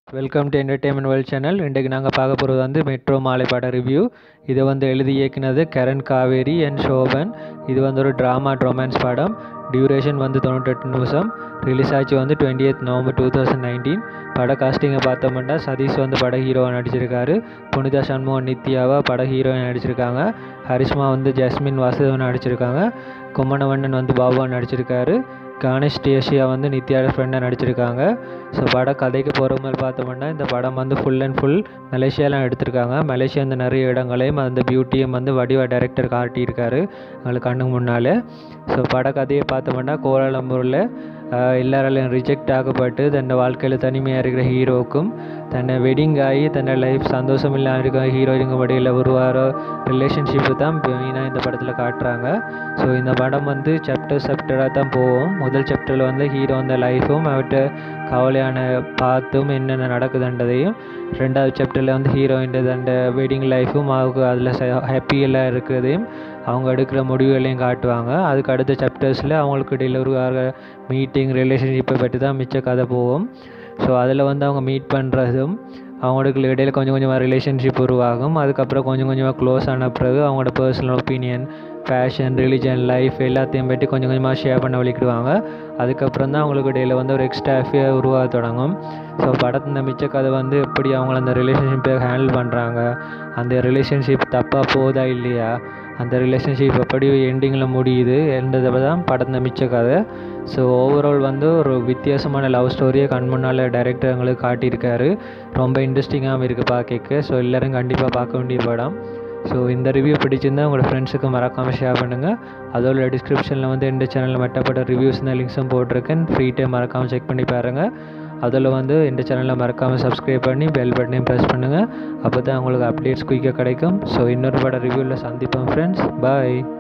welcome to entertainment world channel இன்றைக்கு நாங்கள் பார்க்க போகிறது வந்து மெட்ரோ மாலை பட ரிவ்யூ இதை வந்து எழுதி இயக்குனது கரண் காவேரி அண்ட் சோபன் இது வந்து ஒரு ட்ராமா ரொமான்ஸ் படம் டியூரேஷன் வந்து தொண்ணூற்றெட்டு நிமிஷம் ரிலீஸ் ஆச்சு வந்து twenty eight November two thousand nineteen பட காஸ்டிங்கை பார்த்தோம்னா சதீஷ் வந்து பட ஹீரோவாக நடிச்சிருக்காரு புனிதா சண்முகம் நித்யாவா பட ஹீரோயின் நடிச்சிருக்காங்க ஹரிஷ்மா வந்து ஜஸ்மின் வாசுதேவன் நடிச்சிருக்காங்க கும்மணவண்ணன் வந்து பாபுவா நடிச்சிருக்காரு கணேஷ் டேஷியா வந்து நித்யாவோட ஃப்ரெண்டாக நடிச்சிருக்காங்க ஸோ பட கதைக்கு போகிற மாதிரி பார்த்தோம்னா இந்த படம் வந்து ஃபுல் அண்ட் ஃபுல் மலேசியாவில் எடுத்திருக்காங்க மலேசியா இந்த நிறைய இடங்களையும் அந்த பியூட்டியும் வந்து வடிவ டைரக்டர் காட்டியிருக்காரு எங்களுக்கு கண்ணுக்கு முன்னால் ஸோ பட கதையை பார்த்தோம்னா கோலாலம்பூரில் எல்லாராலையும் ரிஜெக்ட் ஆகப்பட்டு தன்னோட வாழ்க்கையில் தனிமையாக இருக்கிற ஹீரோவுக்கும் தன்னை வெட்டிங் ஆகி தன்னோட லைஃப் சந்தோஷம் இல்லாமல் இருக்க ஹீரோயினுங்க வழியில் உருவாகிற ரிலேஷன்ஷிப்பு தான் மெயினாக இந்த படத்தில் காட்டுறாங்க ஸோ இந்த படம் வந்து சாப்டர் சாப்டராக தான் போகும் முதல் சாப்டரில் வந்து ஹீரோ அந்த லைஃபும் அவர்கிட்ட கவலையான பார்த்தும் என்னென்ன நடக்குதுன்றதையும் ரெண்டாவது சாப்டரில் வந்து ஹீரோயின் அந்த வெட்டிங் லைஃபும் அவங்க அதில் ஹாப்பியெல்லாம் இருக்கிறதையும் அவங்க எடுக்கிற முடிவுகளையும் காட்டுவாங்க அதுக்கு அடுத்த சாப்டர்ஸில் அவங்களுக்கு இடையில் ஒரு மீட்டிங் ரிலேஷன்ஷிப்பை பற்றி தான் மிச்ச கதை போகும் ஸோ அதில் வந்து அவங்க மீட் பண்ணுறதும் அவங்களுக்கு இடையில் கொஞ்சம் கொஞ்சமாக ரிலேஷன்ஷிப் உருவாகும் அதுக்கப்புறம் கொஞ்சம் கொஞ்சமாக க்ளோஸ் ஆன பிறகு அவங்களோட personal opinion fashion religion life எல்லாத்தையும் பற்றி கொஞ்சம் கொஞ்சமாக ஷேர் பண்ண வலிக்கிடுவாங்க அதுக்கப்புறம் தான் அவங்களுக்கு இடையில் வந்து ஒரு எக்ஸ்ட்ரா அஃபியாக உருவாக தொடங்கும் ஸோ படத்தின் மிச்ச கதை வந்து எப்படி அவங்கள அந்த ரிலேஷன்ஷிப்பை ஹேண்டில் பண்ணுறாங்க அந்த ரிலேஷன்ஷிப் தப்பாக போதா இல்லையா அந்த ரிலேஷன்ஷிப் எப்படி எண்டிங்கில் முடியுது என்றதை தான் படத்தின் மிச்ச கதை ஸோ ஓவரால் வந்து ஒரு வித்தியாசமான லவ் ஸ்டோரியை கண் முன்னால் டைரக்டர் எங்களுக்கு காட்டியிருக்காரு ரொம்ப இன்ட்ரெஸ்டிங்காகவும் இருக்குது பார்க்க ஸோ எல்லோரும் கண்டிப்பாக பார்க்க வேண்டிய படம் ஸோ இந்த ரிவ்யூ பிடிச்சிருந்தா உங்களோட ஃப்ரெண்ட்ஸுக்கு மறக்காமல் ஷேர் பண்ணுங்கள் அதோட டிஸ்கிரிப்ஷனில் வந்து எந்த சேனலில் மெட்டப்பட்ட ரிவ்யூஸ் லிங்க்ஸும் போட்டிருக்கேன் ஃப்ரீ டைம் மறக்காமல் செக் பண்ணி பாருங்கள் அதில் வந்து இந்த சேனலில் மறக்காமல் சப்ஸ்கிரைப் பண்ணி பெல் பட்டனையும் ப்ரெஸ் பண்ணுங்கள் அப்போ தான் உங்களுக்கு அப்டேட்ஸ் குயிக்காக கிடைக்கும் ஸோ இன்னொரு பட ரிவ்யூவில் சந்திப்போம் ஃப்ரெண்ட்ஸ் பாய்